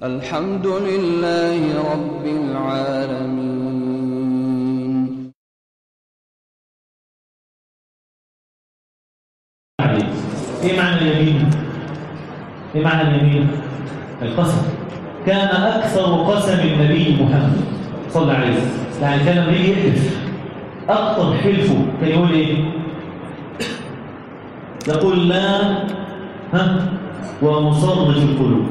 الحمد لله رب العالمين ايه معنى اليمين ايه معنى اليمين القسم كان اكثر قسم النبي محمد صلى الله عليه وسلم يعني كان لما يجي يحلف اكثر حلفه كان يقول ايه يقول لا ها ومصرف القلوب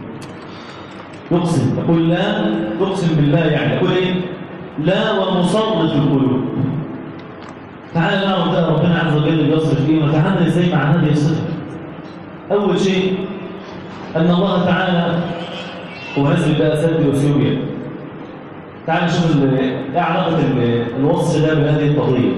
يقسم يقول لا يقسم بالله يعني يقول ايه لا ومصرف القلوب تعالى نعرف ده ربنا عز وجل بيصرف ايه ونتعامل ازاي مع هذه الصفه اول شيء ان الله تعالى هو نزل بقى سربيا وسوريا تعال نشوف ال- ايه علاقه ال- الوصف ده بهذه القضيه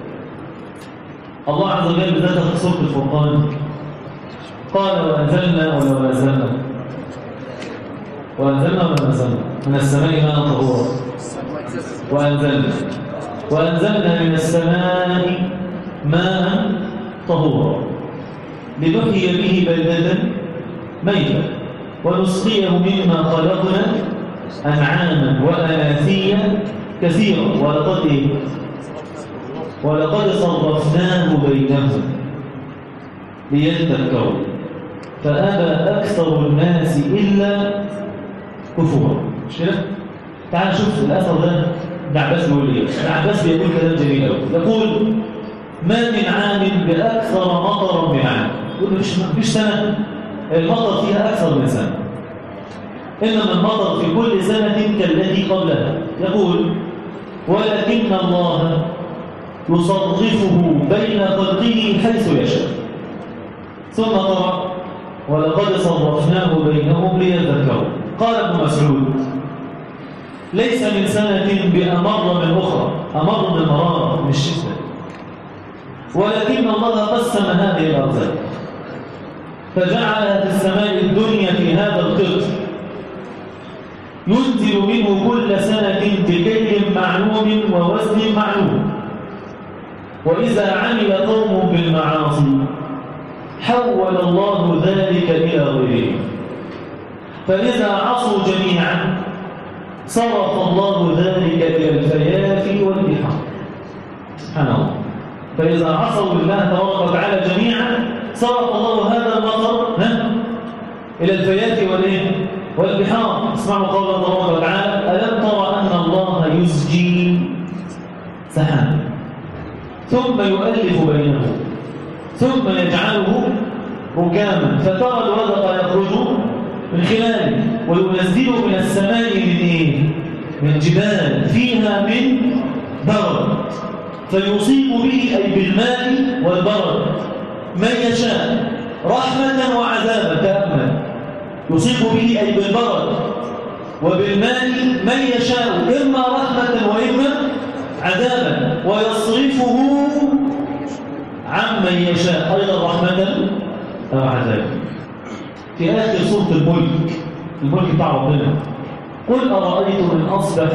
الله عز وجل ذكر في سوره الفرقان قال وانزلنا ولا نزلنا وانزلنا ولا نزلنا من السماء ماء طهورا وانزلنا وانزلنا من السماء ماء طهورا لنحيي به بلدة ميتا ونسقيه مما خلقنا أنعاما وأناثيا كثيرا ولقد إيه؟ ولقد صرفناه بينهم ليذكروا فأبى أكثر الناس إلا كفورا مش كده؟ تعال شوف الأثر ده ابن عباس بيقول إيه؟ ابن عباس بيقول كلام جميل قوي يقول ما من عام بأكثر مطرا من عام يقول مش مفيش سنة المطر فيها أكثر من سنة إنما المطر في كل سنة كالتي قبلها يقول ولكن الله يصرفه بين خلقه حيث يشاء ثم قرأ ولقد صرفناه بينهم ليذكروا قال ابن مسعود ليس من سنة بأمر من أخرى أمر من مرار من الشدة ولكن الله قسم هذه الأرزاق فجعلها في السماء الدنيا في هذا القطر ينزل منه كل سنة بكيل معلوم ووزن معلوم وإذا عمل قوم بالمعاصي حول الله ذلك إلى غيره فإذا عصوا جميعا صرف الله ذلك إلى الفيافي والبحار سبحان الله فإذا عصوا الله تبارك وتعالى جميعا صرف الله هذا المطر ها؟ إلى الفيافي والإيه؟ والبحار اسمعوا قول الله تبارك وتعالى ألم ترى أن الله يسجي سحابا ثم يؤلف بينه ثم يجعله ركاما فترى الودق يخرج من خلاله وينزل من السماء من ايه من جبال فيها من برد فيصيب به اي بالماء والبرد من يشاء رحمه وعذابا تامل يصيب به اي بالبرد وبالماء من يشاء اما رحمه واما عذابا ويصرفه عمن يشاء ايضا رحمه او عذابا في آخر سورة الملك الملك بتاع ربنا قل أرأيتم إن أصبح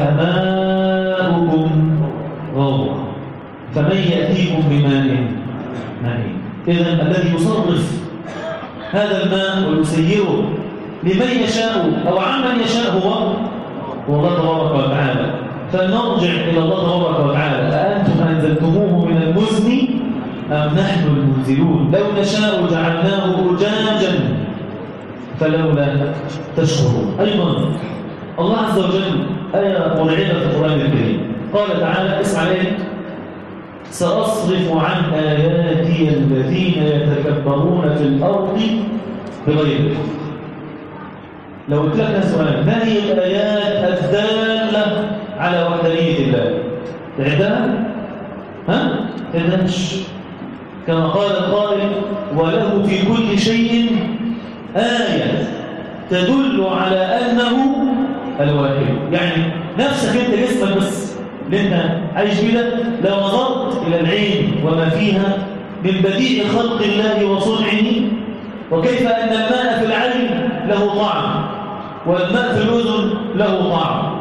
ماؤكم غورا فمن يأتيكم بماء مهين إذا الذي يصرف هذا الماء ويسيره لمن يشاء أو عمن يشاء هو هو الله تبارك وتعالى فنرجع إلى الله تبارك وتعالى أأنتم أنزلتموه من المزن أم نحن المنزلون لو نشاء جعلناه أجاجا فلولا تشكرون أيضا الله عز وجل آية مرعبة في القرآن الكريم قال تعالى اسمع عليه سأصرف عن آياتي الذين يتكبرون في الأرض بغير الحق لو قلت لك سؤال ما هي الآيات الدالة على وحدانية الله تعدها؟ ها؟ تعدهاش كما قال القائل وله في كل شيء آية تدل على أنه الواحد يعني نفسك أنت جسمك بس اللي أنت عايش بيه ده لو نظرت إلى العين وما فيها من بديع خلق الله وصنعه وكيف أن الماء في العين له طعم والماء في الأذن له طعم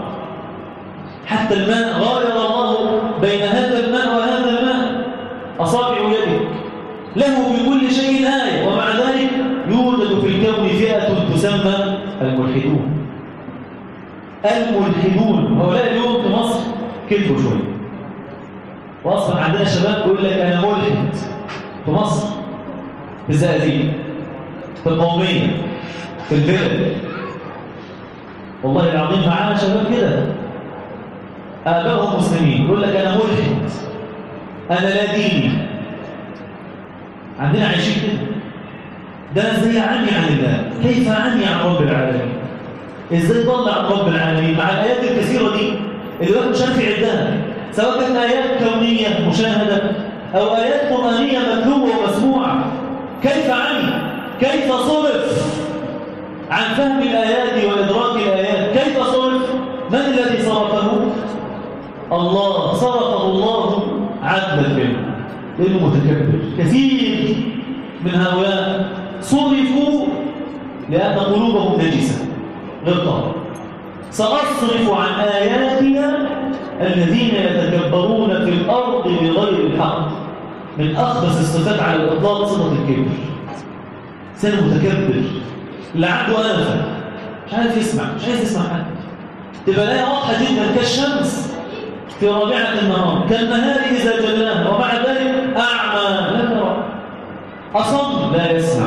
حتى الماء غاير الله بين هذا الماء وهذا الماء أصابع يدك له في كل شيء آية ومع ذلك يوجد في الكون فئة تسمى الملحدون الملحدون الملحدون هؤلاء اليوم في مصر كذبوا شويه واصبح عندنا شباب بيقول لك انا ملحد في مصر في الزقازيق في القوميه في البلد والله العظيم معانا شباب كده ابائهم مسلمين يقول لك انا ملحد انا لا ديني عندنا عايشين كده ده انا ازاي اعني عن الله كيف اعني عن رب العالمين ازاي ضل عن رب العالمين مع الايات الكثيره دي اللي الواحد مش عارف يعدها سواء كانت ايات كونيه مشاهده او ايات قرانيه متلوه ومسموعه كيف عني كيف صرف عن فهم الايات وادراك الايات كيف صرف من الذي صرفه الله صرفه الله عدلا منه لانه متكبر كثير من هؤلاء صرفوا لان قلوبهم نجسه غير طاهره ساصرف عن اياتي الذين يتكبرون في الارض بغير الحق من اخبث الصفات على الاطلاق صفه الكبر انسان متكبر اللي عنده انفه مش عارف يسمع مش عايز يسمع حد تبقى الايه واضحه جدا كالشمس في رابعه النهار كالنهار اذا جلاها ومع ذلك اعمى لا يرى اصم لا يسمع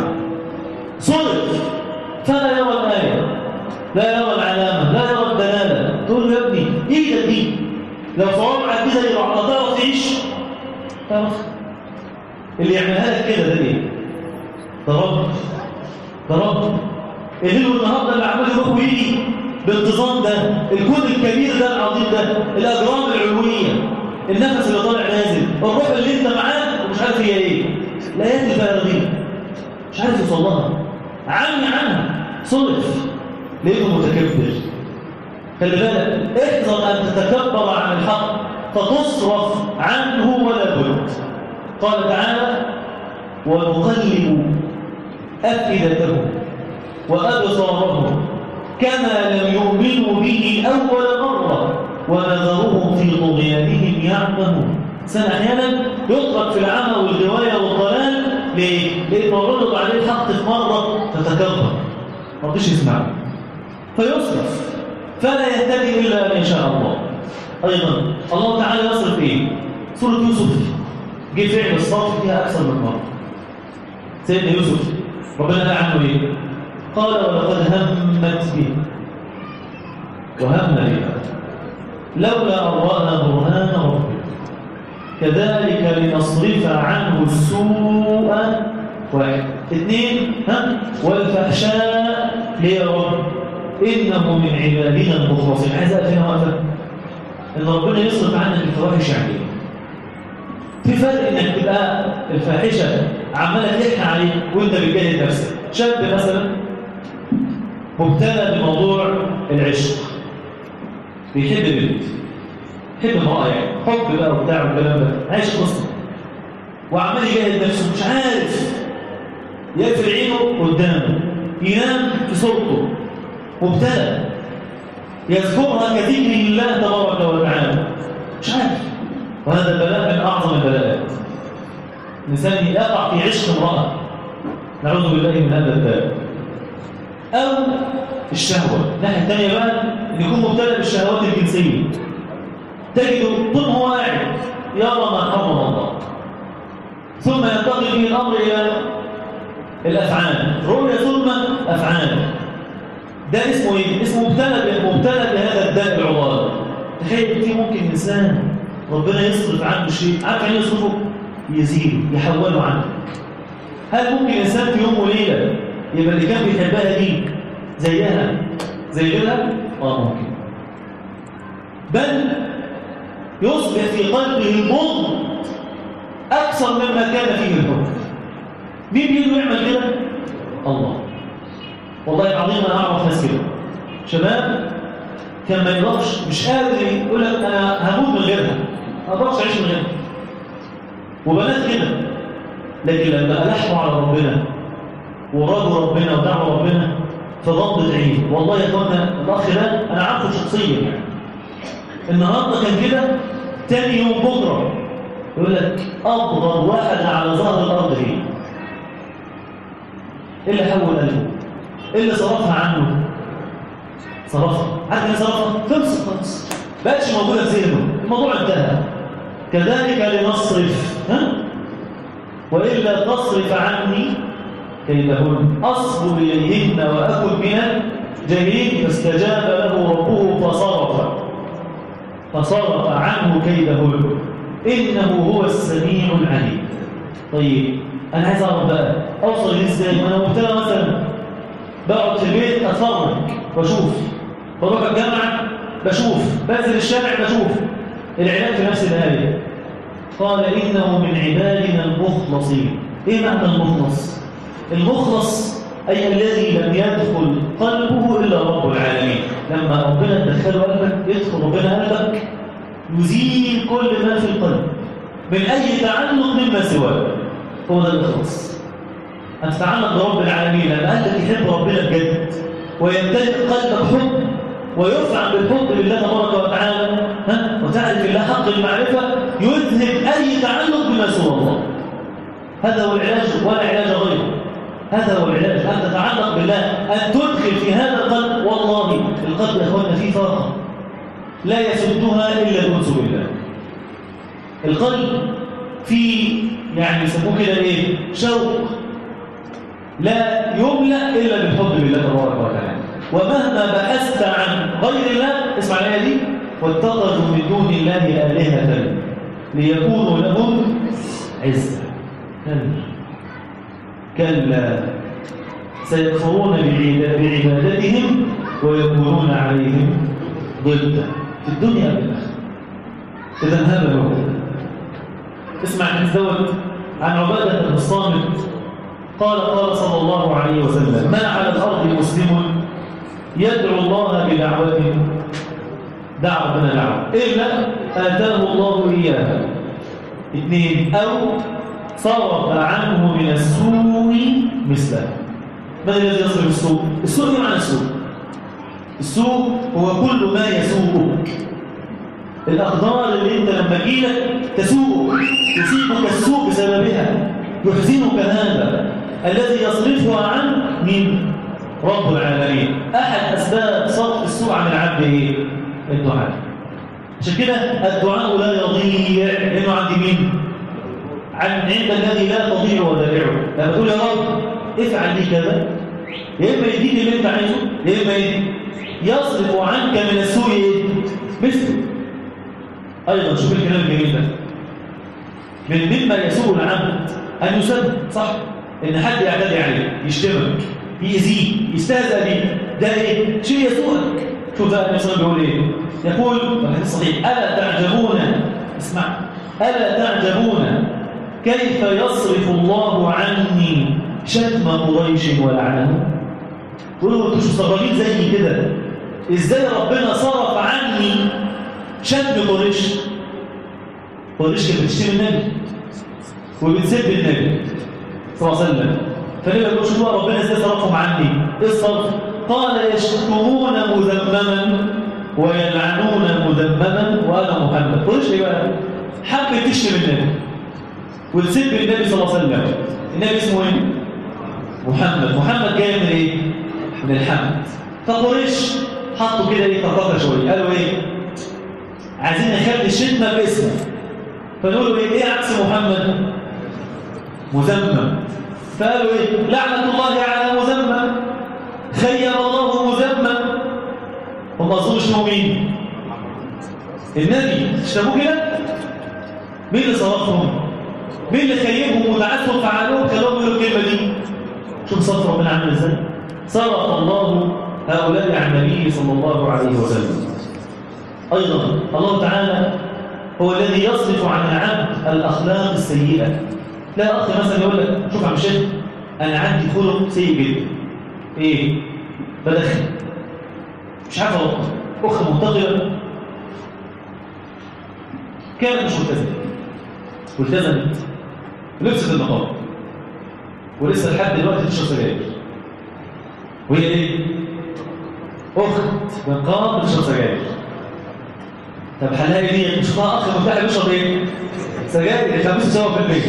صرف فلا يرى الايه لا يرى العلامه لا يرى الدلاله تقول له يا ابني ايدك دي لو صوابعك كده يبقى تعرف تعيش تعرف اللي يعملها لك كده ده ايه ده رب ده رب الليل والنهار ده اللي عمال يروح ويجي بانتظام ده الكون الكبير ده العظيم ده الاجرام العلويه النفس اللي طالع نازل الروح اللي انت معاه ومش عارف هي ايه الايات الفارغين مش عارف يوصل لها عني عنها صرف لانه متكبر خلي بالك احذر ان تتكبر عن الحق فتصرف عنه ولا بد قال تعالى ونقلب افئدتهم وابصارهم كما لم يؤمنوا به اول مره ونذرهم في طغيانهم يعمهون سنة احيانا يترك في العمى والغوايه والضلال ليه؟ لانه عرض عليه الحق في مره فتكبر ما رضيش يسمعه فيصرف فلا يهتدي الا ان شاء الله ايضا الله تعالى يصرف ايه سوره يوسف جه فعل الصرف فيها اكثر من مره سيدنا يوسف ربنا قال عنه ايه قال ولقد همت به وهم بها لولا ان راى برهان ربه كذلك لنصرف عنه السوء واحد اثنين ها والفحشاء ليه يا رب انه من عبادنا المخلصين عايز اقفل واقفه ان ربنا يصرف عنك الفواحش يعني في فرق انك تبقى الفاحشه عماله تلح عليك وانت بتجاهد نفسك شاب مثلا مبتلى بموضوع العشق بيحب بنت يحب امراه يعني حب بقى وبتاع والكلام ده عايش قصه وعمال يجاهد نفسه مش عارف يقفل عينه قدامه ينام في صورته مبتلى يذكرها كذكر الله تبارك وتعالى مش عارف وهذا البلاء من اعظم البلاءات الانسان يقع في عشق امراه نعوذ بالله من هذا الباب او الشهوه الناحيه الثانيه بقى ان يكون مبتلى بالشهوات الجنسيه تجده طول هو قاعد يرى ما حرم الله ثم ينتقل به الامر الى الافعال رؤيه ثم افعال ده اسمه ايه اسمه مبتلى مبتلى بهذا الداء العضال تخيل في ممكن انسان ربنا يصرف عنه شيء عارف يعني يصرفه يزيله يحوله عنه هل ممكن انسان في يوم وليله يبقى اللي كان بيحبها دي زيها زي غيرها اه ممكن بل يصبح في قلبه البغض اكثر مما كان فيه الحب مين بيقول يعمل كده الله والله العظيم انا اعرف ناس كده شباب كان ما يقدرش مش قادر يقول لك انا هموت من غيرها ما اقدرش اعيش من غيرها وبنات كده لكن لما الحوا على ربنا ورادوا ربنا ودعوا ربنا فضبط عين والله يا اخوانا الاخ ده انا عارفه شخصيا يعني النهارده كان كده تاني يوم بكره يقول لك افضل واحد على ظهر الارض هي ايه اللي حول قلبه ايه اللي صرفها عنه صرفها عارف يعني صرفها خلص خلص بقتش موجوده في ذهنه الموضوع انتهى كذلك لنصرف ها والا تصرف عني كيدهن اصب اليهن واكن من الجاهلين فاستجاب له ربه فصرف فصرف عنه كيدهن انه هو السميع العليم طيب انا عايز اعرف بقى اوصل ليه ازاي وانا مبتلى مثلا بقعد في البيت اتفرج واشوف بروح الجامعه بشوف بنزل الشارع بشوف العلاج في نفس الايه قال انه من عبادنا المخلصين ايه معنى المخلص المخلص اي الذي لم يدخل قلبه الا رب العالمين لما ربنا دخله قلبك يدخل ربنا قلبك يزيل كل ما في القلب من اي تعلق مما سواه هو ده الاخلاص ان تتعلق برب العالمين لما قلبك يحب ربنا بجد ويمتلئ قلبك حب ويفعل بالحب لله تبارك وتعالى ها وتعرف الله حق المعرفه يذهب اي تعلق بما سوى الله هذا هو العلاج ولا علاج غيره هذا هو العلاج ان تتعلق بالله ان تدخل في هذا القلب والله القلب يا اخوانا فيه طاقه لا يسدها الا الانس بالله القلب فيه يعني يسموه كده ايه شوق لا يملا الا بالحب بالله تبارك وتعالى ومهما بحثت عن غير الله اسمع الايه دي واتخذوا من دون الله الهه ليكونوا لهم عزا كلا سيكفرون بعبادتهم ويكونون عليهم ضدا في الدنيا والاخره اذا هذا هو اسمع الحديث دوت عن عباده بن الصامت قال قال صلى الله عليه وسلم ما على الارض مسلم يدعو الله بدعوة دعوة من دعوة إلا آتاه الله إياها اثنين أو صرف عنه من السوء مثله من الذي يصرف السوء؟ السوء ايه معنى السوء؟ السوء هو كل ما يسوءك الأقدار اللي أنت لما تجيلك تسوءك يصيبك السوء بسببها يحزنك هذا الذي يصرفها عنك من رب العالمين أحد أسباب صرف السوء عن العبد إيه؟ الدعاء عشان كده الدعاء لا يضيع لأنه عند مين؟ عن عند الذي لا تضيع ودائعه لما تقول يا رب افعل لي كذا يا إما يديك اللي أنت عايزه يا إما إيه؟ يصرف عنك من السوء إيه؟ مثله أيضا شوف الكلام الجميل ده من مما يسوء العبد أن يسب صح؟ إن حد يعتدي عليه يشتمك يأذيك يستهزأ بيك ده ايه؟ شيء يسوءك شوف بقى النبي صلى الله عليه وسلم بيقول ايه؟ يقول والحديث صحيح ألا تعجبون اسمع ألا تعجبون كيف يصرف الله عني شتم قريش ولعنه؟ تقولوا انتوا مش مستغربين زي كده ازاي ربنا صرف عني شتم قريش؟ قريش كانت بتشتم النبي وبتسب النبي صلى الله عليه وسلم فليه يقول شوفوا ربنا ازاي صرفهم عني ايه الصرف قال يشتمون مذمما ويلعنون مذمما وانا محمد قولش ايه بقى حب تشتم النبي وتسب النبي صلى الله عليه وسلم النبي اسمه ايه محمد محمد جاي من ايه من الحمد فقريش حطوا كده ايه تقاطع شويه قالوا ايه عايزين نخلي الشتمه باسمه فنقولوا ايه ايه عكس محمد مذمم فقالوا ايه لعنة الله على مذمم خير الله مذمم هم اظنوا شنو مين النبي اشتبوا كده مين اللي صرفهم مين اللي خيبهم ودعتهم فعلوهم كانوا يقولوا الكلمه دي شوف صرف ربنا عامل ازاي صرف الله هؤلاء عن النبي صلى الله عليه وسلم ايضا الله تعالى هو الذي يصرف عن العبد الاخلاق السيئه لا اخ مثلا يقول لك شوف يا عم شيخ انا عندي خلق سيء جدا ايه بدخن مش عارف اروح اخ منتقله كانت مش ملتزمه والتزمت ولبست النقاب ولسه لحد دلوقتي تشرب سجاير وهي ايه اخت نقاب بتشرب سجاير طب حلها ايه دي مش اخ مفتاح بيشرب ايه سجاير يخمسوا سوا في البيت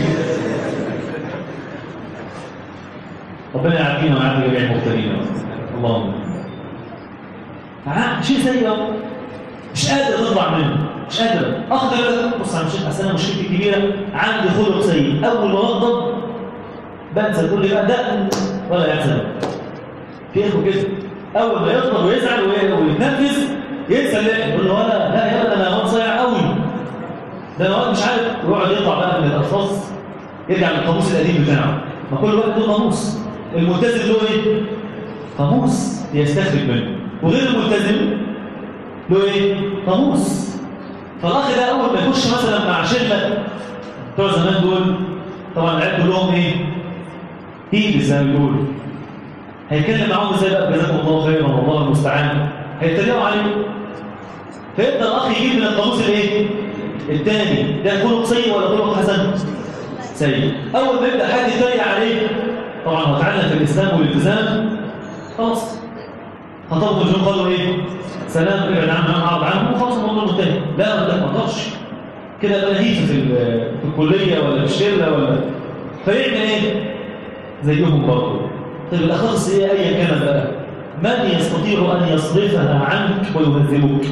ربنا يعافينا ويعافي جميع المبتلين اللهم ها شيء سيء أهو. مش قادر تطلع منه مش قادر اخ ده يقول لك بص يا شيخ اصل انا مشكلتي الكبيره عندي خلق سيء اول ما اغضب بنسى تقول لي بقى ده ولا يحزن في اخو كده اول ما يغضب ويزعل وي- ويتنرفز ينسى اللي يقول له ولا لا يا ابني انا واد صايع قوي ده انا واد مش عارف ويقعد يطلع بقى من الالفاظ يرجع للقاموس القديم بتاعه ما كل واحد له قاموس الملتزم له ايه؟ قاموس يستخرج منه وغير الملتزم له ايه؟ قاموس فالاخ ده اول ما يخش مثلا مع شله بتوع زمان دول طبعا العيال كلهم ايه؟ هيد زي ما بيقولوا هيتكلم معاهم ازاي بقى جزاكم الله خيرا والله المستعان هيتريقوا عليه فيبدا الاخ يجيب من القاموس الايه؟ الثاني ده خلق سيء ولا خلق حسن؟ سيء اول ما يبدا حد يتريق عليه طبعا هو اتعلم في الاسلام والالتزام خلاص خطبوا الجنون قالوا ايه؟ سلام ابعد عنه اعرض عنه وخلاص الموضوع منتهي لا لا ما اقدرش كده بقى هيجي في ال- في الكليه ولا في الشله ولا فيعمل ايه؟ زيهم برضه طيب الاخلاق السيئه ايا كانت بقى من يستطيع ان يصرفها عنك ويهذبك؟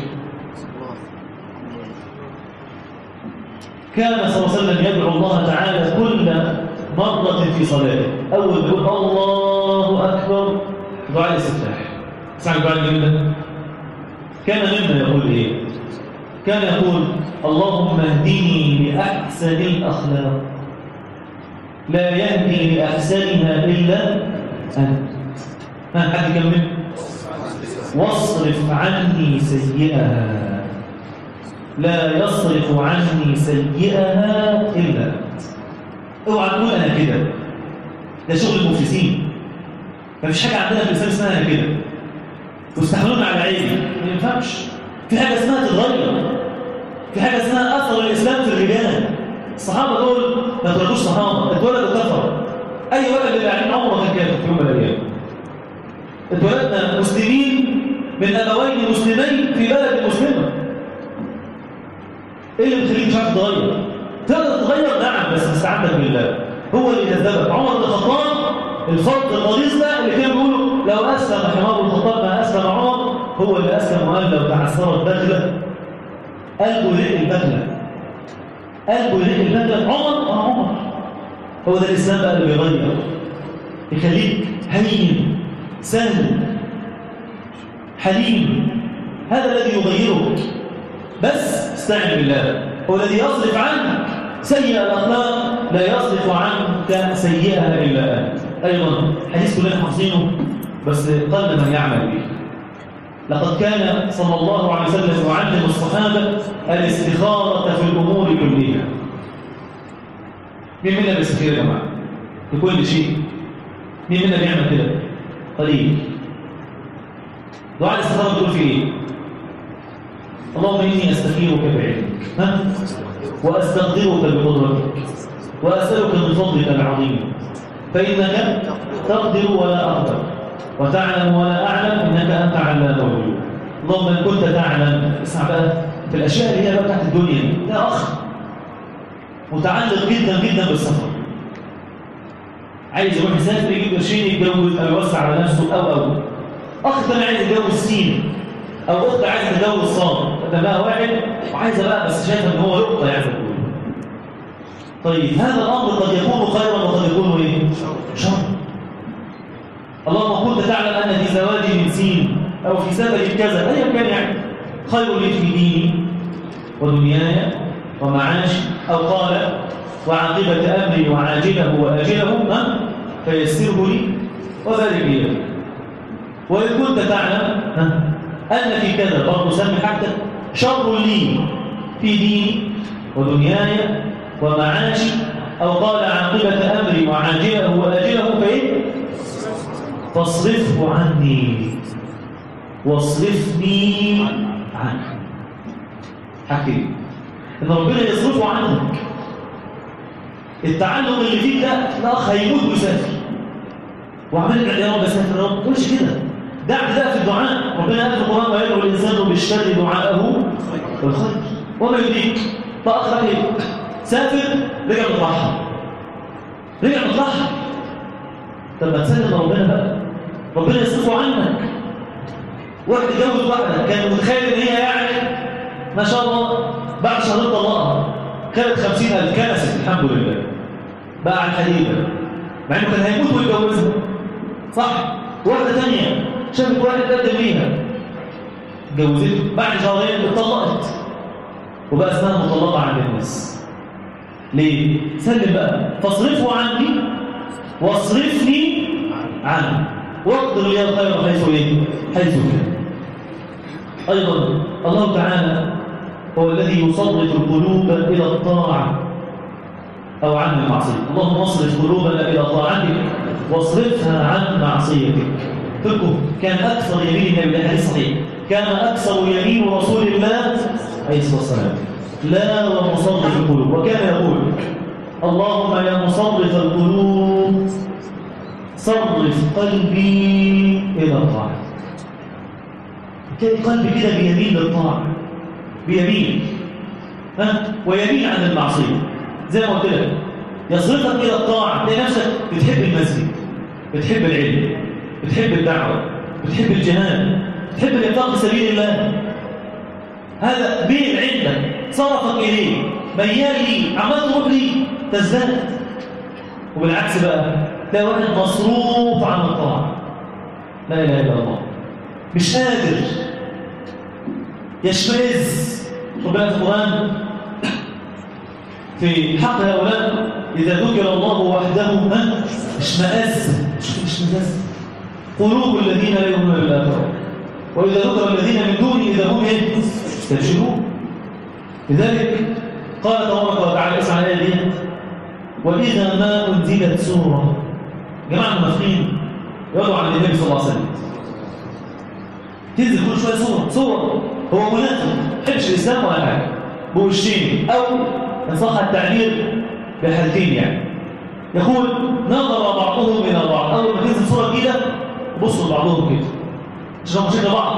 كان صلى الله عليه وسلم يدعو الله تعالى كل مرة في صلاته أول ما يقول الله أكبر دعاء الاستفتاح اسمع الدعاء الجميل ده كان مما يقول إيه؟ كان يقول اللهم اهدني لأحسن الأخلاق لا يهدي لأحسنها إلا أنت ها حد يكمل واصرف عني سيئها لا يصرف عني سيئها إلا أنت اوعى تقول أنا كده ده شغل المفلسين مفيش حاجة عندنا في الإسلام اسمها أنا كده واستحملون على عيني ما ينفعش في حاجة اسمها تتغير في حاجة اسمها أثر الإسلام في الرجال الصحابة دول ما تركوش صحابة اتولدوا كفر أي ولد اللي قاعدين عمره كان كافر في يوم من الأيام اتولدنا مسلمين من أبوين مسلمين في بلد مسلمة ايه اللي بيخليك مش عارف تغير تقدر تغير نعم بس باستعانتك بالله هو اللي يهذبك عمر بن الخطاب الفرد الغليظ ده اللي كان بيقولوا لو اسلم حمار بن الخطاب ما اسلم عمر هو اللي اسلم وقال لو تعثرت بغله قلبه يرق البغله قلبه يرق البغله عمر اه عمر هو ده الاسلام بقى اللي بيغير يخليك هين سهل حليم هذا الذي يغيرك بس استعن بالله هو الذي يصرف عنك سيئة الأخلاق لا يصرف عنك سيئها إلا أنت أيضا حديث كلنا حافظينه بس قل من يعمل به لقد كان صلى الله عليه وسلم يعلم الصحابة الاستخارة في الأمور كلها مين منا بيستخير يا جماعة في كل شيء مين منا بيعمل كده قليل دعاء الاستخارة بتقول فيه ايه اللهم إني أستخيرك بعلمك ها؟ وأستقدرك بقدرتك وأسألك من فضلك العظيم فإنك تقدر ولا أقدر وتعلم ولا أعلم إنك أنت علام الغيوب اللهم إن كنت تعلم اسمع بقى في الأشياء اللي هي بقى بتاعت الدنيا دي ده أخ متعلق جدا جدا بالسفر عايز يروح يسافر يجيب قرشين يتجوز أو يوسع على نفسه أو أو أخ تاني عايز يتجوز سين او اخت عايزه تتجوز صام ده بقى واحد وعايزه بقى بس شايفه ان هو لقطه يعني تقول طيب هذا الامر قد يكون خيرا وقد يكون ايه شر اللهم كنت تعلم ان في زواجي من سين او في سفري كذا ايا كان يعني خير لي في ديني ودنياي ومعاشي او قال وعاقبه امري وعاجله واجله ها فيسره لي وذلك لي وإن كنت تعلم ها أن في كذا برضه سمي حاجتك شر لي في ديني ودنياي ومعاشي أو قال عاقبة أمري وعاجله وآجله فإيه؟ فاصرفه عني واصرفني عنه حاجتين إن ربنا يصرفه عنك التعلم اللي فيك ده الأخ هيموت ويسافر وعمال يدعي يا رب اسافر يا رب ما تقولش كده دع ده في الدعاء ربنا قال في القرآن ويدعو الإنسان بالشر دعاءه بالخير وما يدريك فأخرى إيه؟ سافر رجع مترحم رجع مترحم طب ما تسلم ربنا بقى ربنا يصرفه عنك واحد اتجوز واحده كان متخيل ان هي يعني ما شاء الله بعد شهرين طلقها كانت 50000 كنست الحمد لله بقى على الحديده مع انه كان هيموت ويتجوزها صح واحده ثانيه شافت واحد قدم ليها اتجوزته بعد شهرين اتطلقت وبقى اسمها مطلقه عند الناس ليه؟ سلم بقى فاصرفوا عني واصرفني عنه واقدر لي الخير حيث ايه؟ حيث كان ايضا الله تعالى هو الذي يصرف القلوب الى الطاعه او عن المعصيه اللهم اصرف قلوبنا الى طاعتك واصرفها عن معصيتك فكه كان اكثر يمين النبي الحديث صحيح كان اكثر يمين رسول الله عليه الصلاه والسلام لا ومصرف القلوب وكان يقول اللهم يا مصرف القلوب صرف قلبي إلى الطاعة تلاقي قلبي كده بيميل للطاعة بيميل ها ويميل عن المعصية زي ما قلت لك يصرفك إلى الطاعة تلاقي نفسك بتحب المسجد بتحب العلم بتحب الدعوة بتحب الجهاد بتحب الإنفاق في سبيل الله هذا بيل عندك صرفك إليه ميال لي عمال تروح لي تزداد وبالعكس بقى تلاقي واحد مصروف عن الطاعة لا إله إلا الله مش قادر يشمئز ربنا في القرآن في حق هؤلاء إذا ذكر الله وحده ها اشمئز مش اشمئز قلوب الذين لا يؤمنون بالآخرة وإذا ذكر الذين من دونه إذا هم إيه؟ يستبشرون لذلك قال تبارك وتعالى اسمع الآية دي وإذا ما أنزلت سورة جماعة المنافقين يقعدوا عند النبي صلى الله عليه وسلم تنزل كل شوية سورة سورة هو منافق ما يحبش الإسلام ولا حاجة بوشين أو إن صح التعبير بحالتين يعني يقول نظر بعضهم إلى بعض أول ما تنزل سورة كده بصوا لبعضهم كده عشان مشكلة بعض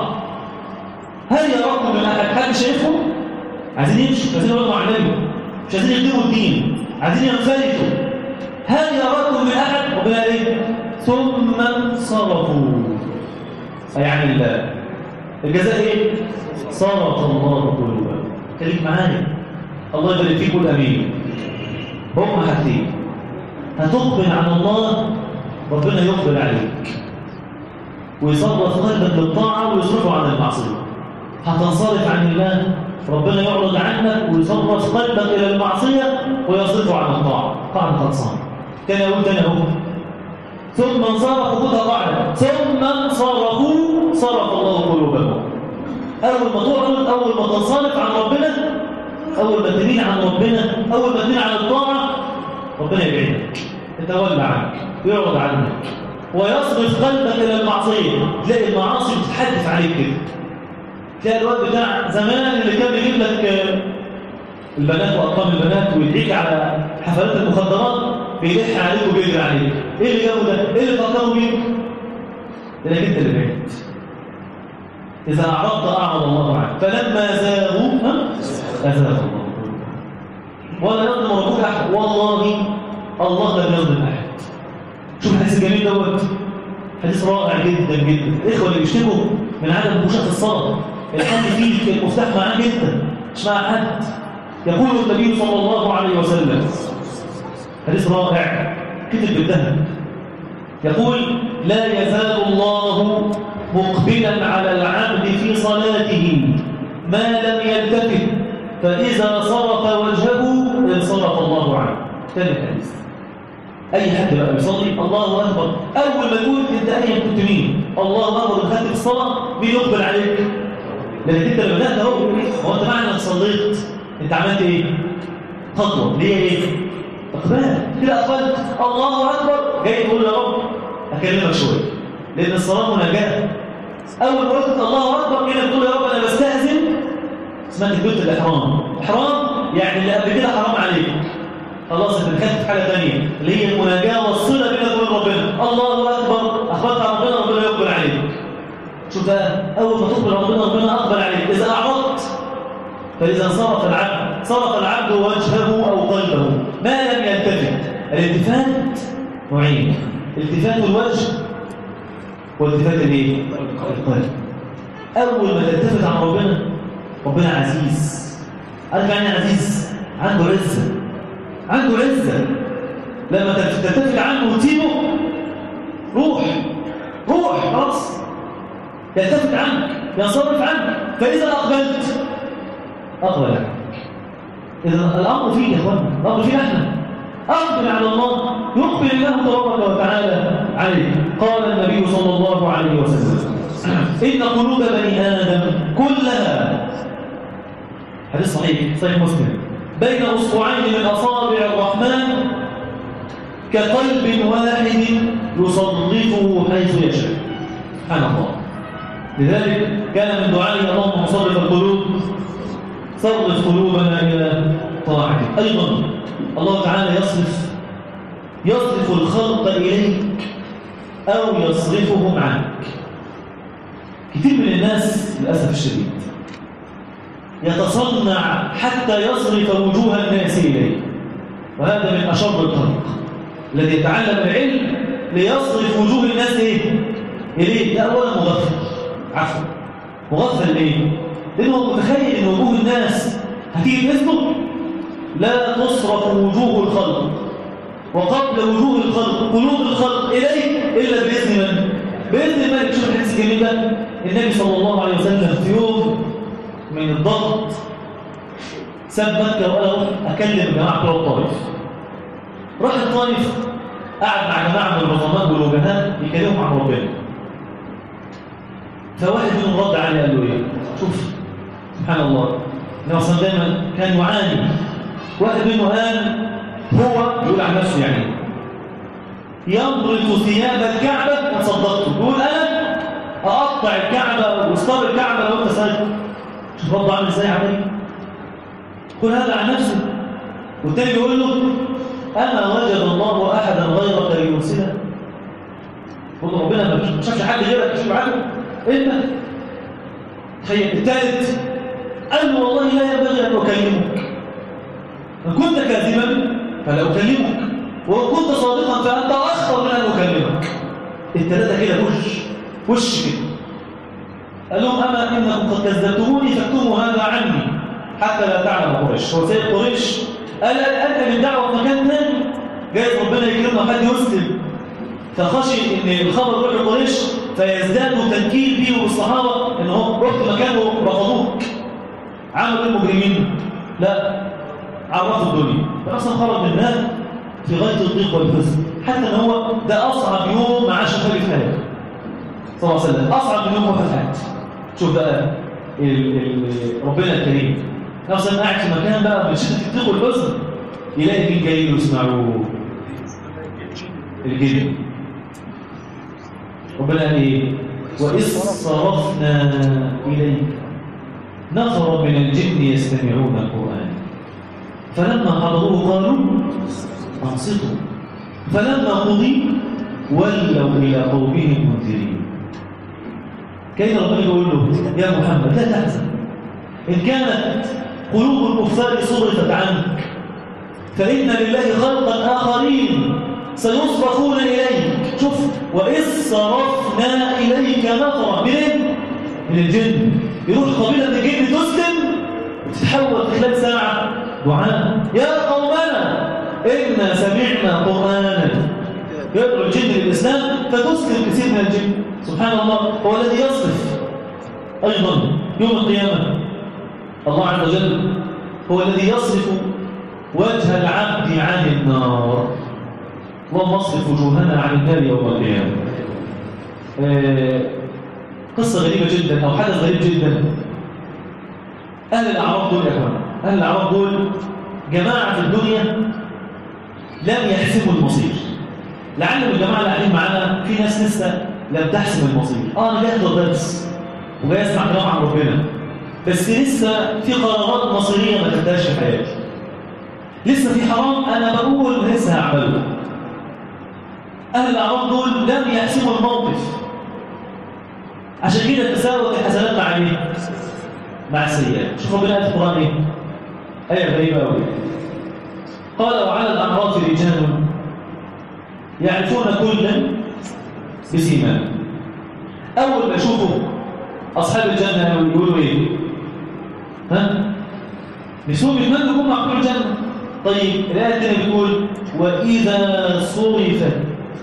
هل يراكم من أحد حد شايفهم؟ عايزين يمشوا عايزين يقعدوا مع النبي مش عايزين يخدموا الدين عايزين ينفلتوا هل يراكم من أحد؟ ربنا إيه؟ ثم انصرفوا يعني الله الجزاء إيه؟ صرف الله قلوبهم خليك معايا الله يبارك فيك قول امين هم حاجتين هتقبل على الله ربنا يقبل عليك ويصرف قلبك للطاعه ويصرفه عن المعصيه هتنصرف عن الله ربنا يعرض عنك ويصرف قلبك الى المعصيه ويصرفه عن الطاعه قاعده خلصان تاني اقول تاني اهو ثم انصرفوا خدها قاعده ثم انصرفوا صرف الله قلوبهم اول ما تعرض اول ما تنصرف عن ربنا أول ما تميل عن ربنا أول ما تميل عن الطاعة ربنا يبعدك يتولى عنك ويعرض عنك ويصرف قلبك إلى المعصية تلاقي المعاصي بتتحدث عليك كده تلاقي الوقت بتاع زمان اللي كان بيجيب لك البنات وأرقام البنات ويدعيك على حفلات المخدرات بيلح عليك وبيجري عليك ايه اللي جابه ده؟ ايه اللي فكروا بيك؟ لانك انت اللي بعدت إذا أعرضت أعرض الله عنك فلما زاغوا أزاغ الله ولا يظلم ربك أحد والله الله لم يظلم أحد شوف الحديث الجميل دوت حديث رائع جدا جدا الإخوة اللي بيشتكوا من عدم مشاهدة الصلاة الحد فيه المفتاح معاه جدا مش مع حد يقول النبي صلى الله عليه وسلم حديث رائع كتب بالذهب يقول لا يزال الله مقبلا على العبد في صلاته ما لم يلتفت فإذا صرف وجهه انصرف الله عنه ثاني الحديث أي حد بقى بيصلي الله أكبر أول ما تقول أنت أي كنت مين الله أكبر دخلت في الصلاة مين يقبل عليك لأنك أنت لما بدأت أهو هو أنت معنى إنك صليت أنت عملت إيه؟ خطوة ليه إيه؟ إقبال كده أقبلت الله أكبر جاي تقول يا رب أكلمك شوية لأن الصلاة مناجاة أول ما قلت الله أكبر كده تقول يا رب أنا بستأذن اسمها تكبيرة الإحرام إحرام يعني اللي قبل كده حرام عليك خلاص أنت دخلت في حاجة ثانية اللي هي المناجاة والصلة بينك وبين ربنا الله أكبر أخبرت عن ربنا ربنا يقبل عليك شوف بقى أول ما تقبل ربنا ربنا أقبل عليك إذا أعرضت فإذا صرف العبد صرف العبد وجهه أو قلبه ما لم يلتفت الالتفات نوعين التفات الوجه والتفات الايه؟ القلب أول ما تلتفت عن ربنا ربنا عزيز عارف يعني إيه عزيز عنده عزة عنده عزة لما تلتفت عنه وتسيبه روح روح خلاص يلتفت عنك ينصرف عنك فإذا أقبلت أقبل عنك إذا الأمر فيه يا إخوانا الأمر فيه احنا أقبل على الله يقبل الله تبارك وتعالى عليه قال النبي صلى الله عليه وسلم إن قلوب بني آدم كلها حديث صحيح صحيح مسلم بين أصبعين من أصابع الرحمن كقلب واحد يصرفه حيث يشاء سبحان الله لذلك كان من دعائه اللهم مصرف القلوب صرف قلوبنا إلى طاعتك أيضا الله تعالى يصرف يصرف الخلق إليك أو يصرفهم عنك كثير من الناس للأسف الشديد يتصنع حتى يصرف وجوه الناس إليه وهذا من أشر الخلق الذي يتعلم العلم ليصرف وجوه الناس إيه؟ إليه لا أولا مغفل عفوا مغفل ليه؟ لأنه متخيل أن وجوه الناس هتيجي تسلك لا تصرف وجوه الخلق وقبل وجوه الخلق قلوب الخلق إليه إلا بإذن من؟ بإذن الملك شوف الحديث الجميل ده النبي صلى الله عليه وسلم في يوم من الضغط ساب مكة وقال اروح أكلم جماعة بتوع الطائف راح الطائف قعد مع جماعة من العظماء والوجهاء يكلمهم عن ربنا فواحد منهم رد عليه قال له ايه شوف سبحان الله النبي صلى الله عليه وسلم دايما كان يعاني واحد منه قال هو يقول عن نفسه يعني ينبرط ثياب الكعبة وصدقته يقول أنا أقطع الكعبة وستار الكعبة لو أنت سألت شوف رد عامل إزاي عليه قل هذا عن نفسه والتاني بيقول له أما وجد الله أحدا غيرك ليرسله قل له ربنا ما شافش حد غيرك يشوف عنه انت تخيل الثالث قال له والله لا ينبغي ان اكلمك ان كنت كاذبا فلا اكلمك وان كنت صادقا فانت اخطر من ان اكلمك الثلاثه كده وش وش كده قال لهم اما انكم قد كذبتموني فاكتموا هذا عني حتى لا تعلم قريش هو سيد قريش قال انت من دعوه مكان ثاني جايز ربنا يكرمنا حد يسلم فخشي ان الخبر يروح لقريش فيزدادوا تنكيل بيه والصحابه ان هو رحت مكانه رفضوك عملوا المجرمين لا عرفوا الدنيا فاصلا خرج من النار في غايه الضيق والحزن حتى ان هو ده اصعب يوم مع شفاء في حياته صلى الله عليه وسلم اصعب من يوم وفاه حياته شوف بقى ال ال ربنا الكريم نفسه قاعد في مكان بقى من شده الضيق والحزن يلاقي مين جاي له يسمعوه الجن ربنا قال ايه واذ صرفنا اليك نفر من الجن يستمعون القران فلما حضروه قالوا انصتوا فلما قضي ولوا الى قومهم منذرين كان ربنا يقول له يا محمد لا تحزن ان كانت قلوب الكفار صرفت عنك فان لله خلقا اخرين سيصرفون إليك شوف وإذ صرفنا إليك نظرة منين؟ من الجن يروح قبيلة من الجن تسلم وتتحول في خلال ساعة دعاء يا قومنا إنا سمعنا قرآنا يدعو الجن للإسلام فتسلم كثير من الجن سبحان الله هو الذي يصرف أيضا يوم القيامة الله عز وجل هو الذي يصرف وجه العبد عن النار اللهم اصرف وجوهنا عن النار يوم القيامه آه قصه غريبه جدا او حدث غريب جدا اهل الاعراب دول يا اخوان اهل الاعراب دول جماعه في الدنيا لم يحسموا المصير لعل الجماعه اللي قاعدين معانا في ناس لسه لم تحسم المصير اه انا جاي احضر درس وجاي اسمع كلام عن ربنا بس لسه في قرارات مصيريه ما خدتهاش في حياتي لسه في حرام انا بقول لسه هعمله أهل الأعراض دول لم يحسموا الموقف عشان كده تساوت الحسنات مع مين؟ مع السيئات شوف ربنا في القرآن إيه؟ آية غريبة أوي قال وعلى الأعراض رجال يعرفون كلا بسيماهم أول ما يشوفوا اصحاب الجنه يقولوا ايه ها نسوهم يتمنوا يكونوا مع كل الجنه طيب الايه الثانيه بتقول واذا صرفت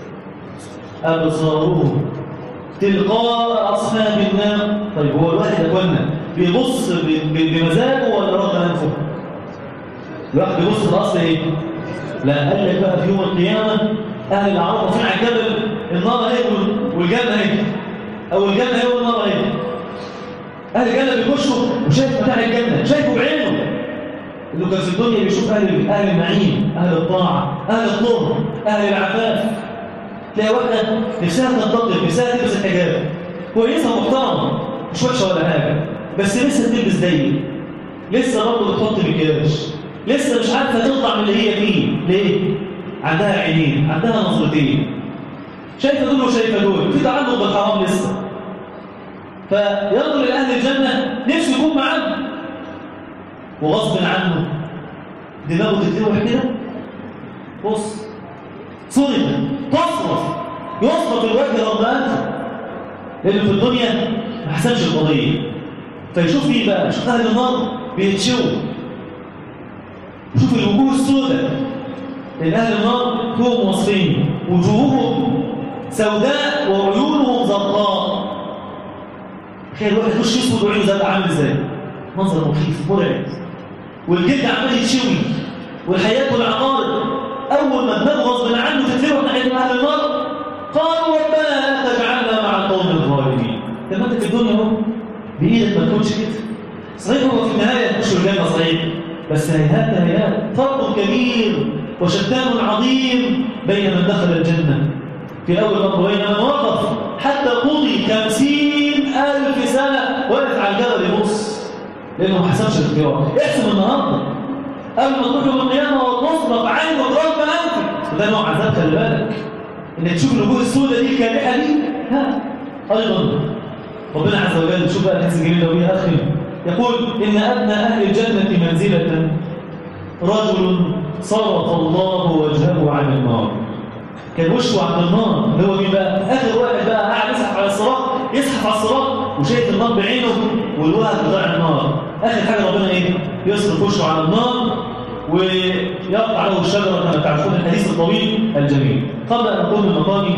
ابصارهم تلقاء اصحاب النار طيب هو الواحد يا اخوانا بيبص ب- ب- بمزاجه ولا رغم انفه الواحد بيبص في الاصل ايه لا قال لك بقى في يوم القيامه اهل العرب واقفين على الجبل النار اهي وال- والجنه اهي او الجنه اهي والنار اهي اهل الجنه بيخشوا وشايف متاع الجنه شايفه بعينه انه كان في الدنيا بيشوف اهل اهل النعيم اهل الطاعه اهل الطهر اهل العفاف تلاقي واحده نفسها تنتقل نفسها تلبس الحجاب كويسه محترمه مش وحشه ولا حاجه بس لسه بتلبس ضيق لسه برضه بتحط مكياج لسه مش عارفه تطلع من اللي هي فيه ليه؟ عندها عينين عندها نظرتين شايفه دول وشايفه دول في تعلق بالحرام لسه فينظر الى اهل الجنه نفسه يكون معاهم وغصب عنه دماغه تتلوح كده بص صرفت تصرف يصرف الوجه رغم انفه لانه في الدنيا ما حسبش القضيه فيشوف مين بقى يشوف اهل النار بيتشووا شوف الوجوه السوداء لان اهل النار فيهم وصفين وجوههم سوداء وعيونهم زرقاء تخيل واحد يخش اسود وعينه زرقاء عامل ازاي منظر مخيف مرعب والجلد عمال يتشوي والحياه والعقارب اول ما دماغه غصب عنه تتلوح ناحيه اهل النار قالوا ربنا لا تجعلنا مع القوم الظالمين طب ما انت في الدنيا اهو بايدك ما تكونش كده صحيح هو في النهايه تخش الجنه صحيح بس هيهات هيهات فرق كبير وشتان عظيم بين من دخل الجنه في اول امر وبين من وقف حتى قضي خمسين ألف سنة واقف على الجبل يبص لأنه ما حسبش الاختيار احسب النهارده قبل ما تروح يوم القيامة وتصرف عينك رب أنفك وده نوع عذاب خلي بالك إنك تشوف الوجوه السوداء دي الكالحة دي ها أيضا ربنا عز وجل شوف بقى الحديث الجميل ده ويا أخي يقول إن أدنى أهل الجنة منزلة رجل صرف الله وجهه عن النار كان وشه عند النار اللي هو مين بقى اخر واحد بقى قاعد يزحف على الصراط يزحف على الصراط وشايف النار بعينه والوهج بتاع النار اخر حاجه ربنا ايه يصرف وشه على النار ويقطع له الشجره كما تعرفون الحديث الطويل الجميل قبل ان اقول من مقامي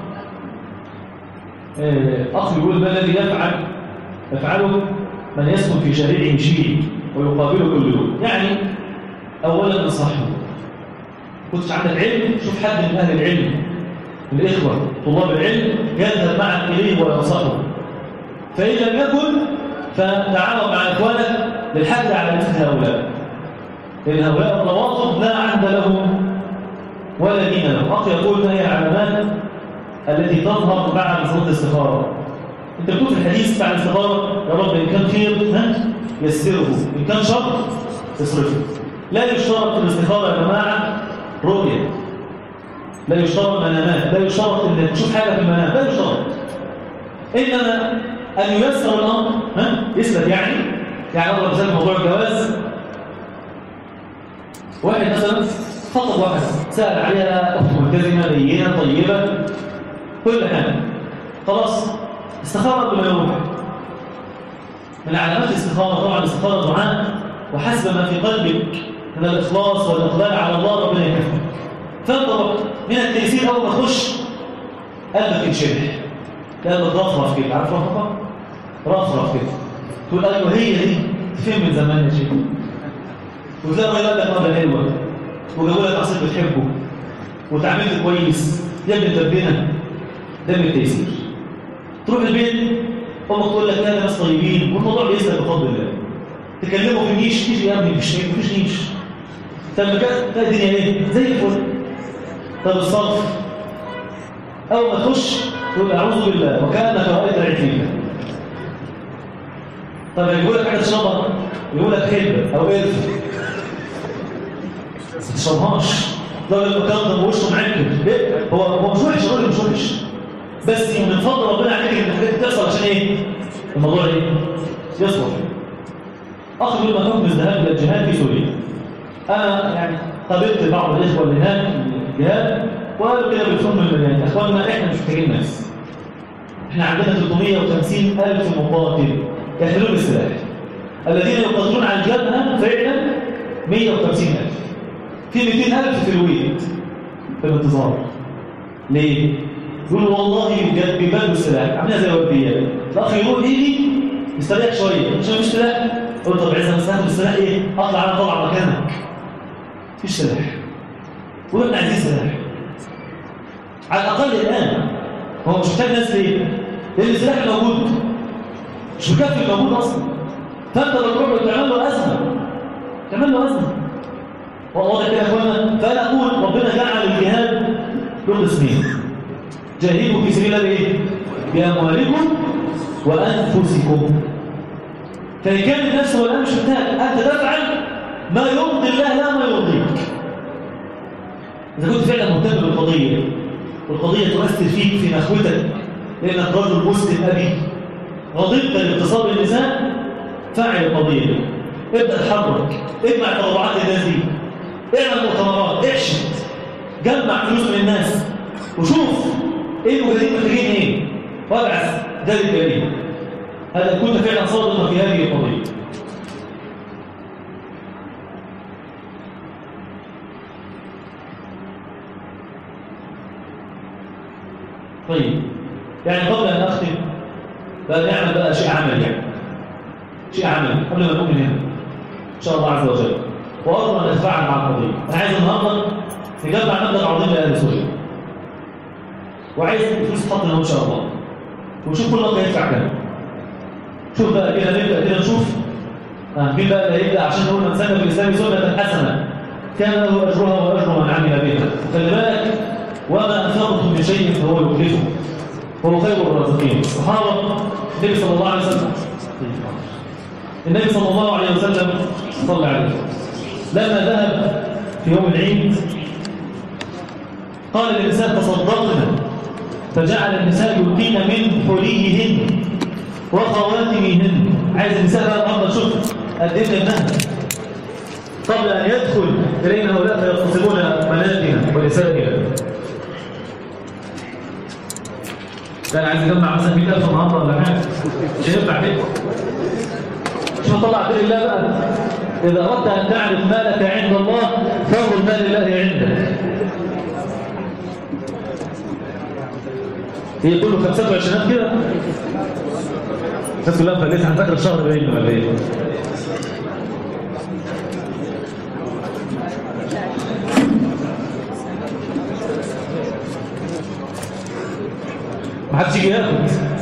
آه، اخ يقول ما الذي يفعل يفعله من يسكن في شريعه شيء ويقابله كل يوم يعني اولا انصحه كنتش عندك علم شوف حد من اهل العلم الاخوه طلاب العلم يذهب معك اليه وينصحه فان لم يكن فتعاون مع اخوانك للحث على مثل هؤلاء لان هؤلاء الروافض لا عهد لهم ولا دين لهم اخي يقول ما هي العلامات التي تظهر بعد صلاه الاستخاره انت بتقول في الحديث بعد الاستخاره يا رب ان كان خير ها يسره ان كان شر اصرفه لا يشترط في الاستخاره يا جماعه رؤية لا يشترط منامات لا يشترط انك تشوف حاجة في المنام لا يشترط إنما أن ييسر الأمر ها يسلك يعني يعني أضرب مثال موضوع الجواز واحد مثلا خطب واحد سأل عليها أخت ملتزمة دينة طيبة كل حاجة خلاص استخارة قبل ما يروح من علامات الاستخارة طبعا الاستخارة دعاء وحسب ما في قلبك من الإخلاص والإقبال على الله ربنا يكفيك فانت رحت من التيسير أول ما تخش قلبك ينشرح قلبك رفرف كده عارف رفرف؟ رفرف كده تقول أيوه هي دي فين من زمان يا شيخ وتلاقي الراجل قال لك مرة حلوة وجابوا لك عصير بتحبه وتعاملت كويس يا ابن تربينا ده من التيسير تروح البيت امك تقول لك لا ده ناس طيبين والموضوع بيسلك بفضل الله تكلمه في النيش نيش يا ابني مفيش مفيش نيش طب كده تلاقي الدنيا ايه زي الفل طب الصرف اول ما تخش تقول اعوذ بالله وكانك رايت العتيبه طب يقول لك حاجه تشربها يقول لك حلبه او قرفه ما تشربهاش ده المكان ده وشه معكر ليه؟ هو هو مش وحش الراجل مش وحش بس من فضل ربنا عليك ان الحاجات دي تحصل عشان ايه؟ الموضوع ايه؟ يصبر اخذ ما حكم الذهاب الى الجهاد في سوريا انا يعني قابلت بعض الاخوه اللي هناك في الجهاد وقالوا كده بفهم المليان اخواننا احنا مش محتاجين ناس احنا عندنا 350 ألف مقاتل يحملون السلاح الذين يقاتلون على الجبهة فعلا 150 ألف في 200 ألف في الويد في الانتظار ليه؟ يقولوا والله بجد بيبادوا السلاح عاملها زي الوديات الأخ يروح يجي يستريح شوية عشان مفيش سلاح يقول طب عايز استخدم السلاح ايه؟ اطلع انا طلع مكانك مفيش سلاح وإحنا عايزين سلاح على الأقل الآن هو مش محتاج ناس ليه؟ لأن السلاح موجود مش مكفي الموجود أصلا فأنت لو تروح تعمل له أزمة تعمل له أزمة واضح كده يا اخوانا فأنا أقول ربنا جعل الجهاد له قسمين جاهدوا في سبيل الله بإيه؟ بأموالكم وأنفسكم فإن كان النفس والآن مش محتاج أنت تفعل ما يرضي الله لا ما يرضيك إذا كنت فعلا مهتم بالقضية والقضية تؤثر فيك في نخوتك لأنك رجل مسلم أبي غضبت لاغتصاب النساء فاعل القضية دي ابدأ تحرك اجمع تطوعات الناس دي اعمل مؤتمرات احشد جمع فلوس من الناس وشوف ايه المجاهدين محتاجين ايه وابعث ذلك اليه هذا كنت فعلا صادقا في هذه القضيه طيب يعني قبل ان اختم بقى نعمل بقى شيء عمل يعني شيء عمل قبل ما نقوم من هنا ان شاء الله عز وجل وارجو ان نتفاعل مع القضيه انا عايز النهارده نجمع مبلغ عظيم لاهل سوريا وعايز الفلوس تحط هنا ان شاء الله ونشوف كل واحد هيدفع كام شوف بقى كده نبدا كده نشوف آه مين بقى اللي هيبدا عشان نقول من سن في الاسلام سنه حسنه كان له اجرها واجر من عمل بها خلي بالك وما انفقتم من شيء فهو يخلفه هو خير الرازقين الصحابه النبي صلى الله عليه وسلم النبي صلى الله عليه وسلم صلى عليه لما ذهب في يوم العيد قال للنساء تصدقنا فجعل النساء يلقين من حليهن وخواتمهن عايز النساء بقى النهارده شوف قدمنا ابنها قبل ان يدخل الينا هؤلاء فيغتصبون بناتنا ونسائنا كان عايز يجمع مثلا 100000 النهارده ولا حاجه مش هينفع كده شوف طلع دين الله بقى اذا اردت ان تعرف ما لك عند الله فانظر ما لله عندك هي كله خمسات وعشرينات كده الناس كلها مفلسه انا فاكر الشهر باين ولا ايه ما حدش يجي ياخد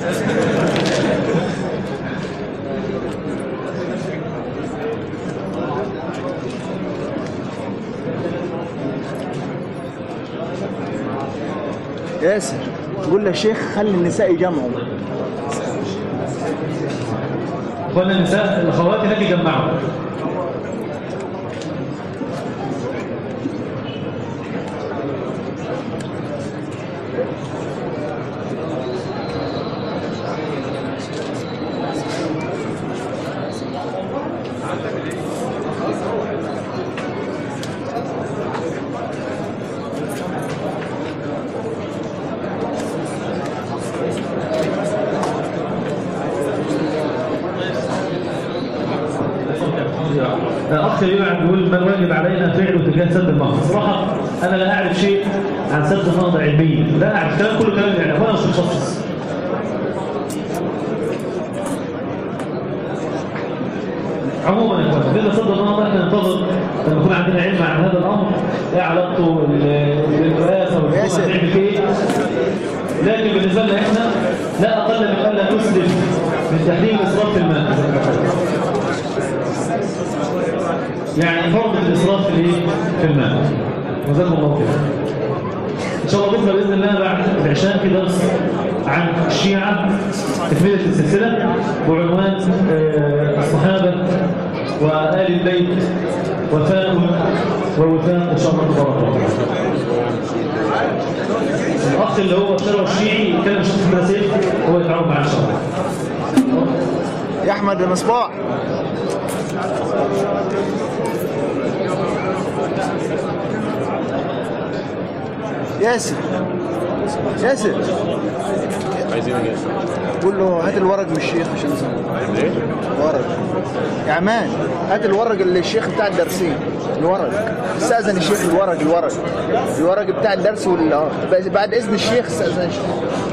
ياسر قول له شيخ خلي النساء يجمعوا اخوانا النساء الاخوات هناك يجمعوا اخ يوعد يقول ما الواجب علينا فعله تجاه سد النهضه صراحه انا لا اعرف شيء عن سد النهضه علميا لا اعرف كلام كله كلام يعني وانا مش متخصص عموما يا اخوان بالنسبه لسد النهضه احنا ننتظر لما يكون عندنا علم عن هذا الامر ايه علاقته بالرئاسه والحكومه ياسر. هتعمل فيه لكن بالنسبه لنا احنا لا اقل من الا نسلم من تحريم اسراف الماء يعني فرض الإسراف في الايه؟ في الماء جزاكم الله خير إن شاء الله بكرة بإذن الله بعد العشاء في درس عن الشيعة تكملة السلسلة بعنوان آه، الصحابة وآل البيت وفاء ووفاء إن شاء الله تبارك وتعالى الأخ اللي هو الشرع الشيعي يتكلم شيخ المسيح هو يتعاون معاه إن شاء الله يا احمد يا مصباح ياسر ياسر عايزين ايه؟ قول له هات الورق من الشيخ عشان نسمع ليه؟ ورق يا عمان هات الورق اللي الشيخ بتاع الدرسين الورق استاذن الشيخ الورق الورق الورق بتاع الدرس وال آه. بس بعد اذن الشيخ استاذن الشيخ